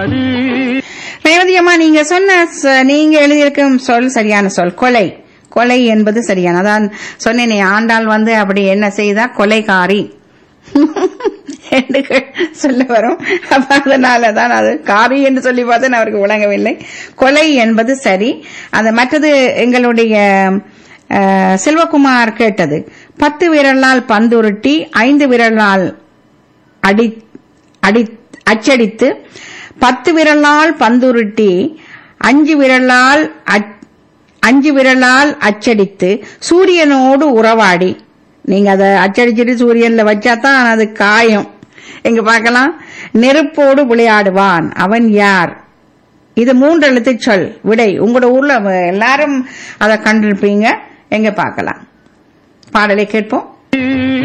ரேவதி அம்மா நீங்க சொன்ன ச- நீங்க எழுதியிருக்கும் சொல் சரியான சொல் கொலை கொலை என்பது சரியான அதான் சொன்னேனே ஆண்டாள் வந்து அப்படி என்ன செய்தா கொலைகாரி என்று சொல்ல வரும் அப்ப அதனாலதான் அது காரி என்று சொல்லி பார்த்தேன் அவருக்கு விளங்கவில்லை கொலை என்பது சரி அது மற்றது எங்களுடைய அஹ், செல்வகுமார் கேட்டது பத்து விரலால் பந்துருட்டி ஐந்து விரலால் அடி அடி அச்சடித்து பத்து விரலால் பந்துருட்டி அஞ்சு விரலால் அச்- அஞ்சு விரலால் அச்சடித்து சூரியனோடு உறவாடி நீங்க அதை அச்சடிச்சிட்டு சூரியன்ல வச்சாதான் அது காயும் எங்க பார்க்கலாம் நெருப்போடு விளையாடுவான் அவன் யார் இது மூன்று எழுத்து சொல் விடை உங்களோட ஊர்ல எல்லாரும் அதை கண்டிருப்பீங்க எங்க பார்க்கலாம் பாடலை கேட்போம்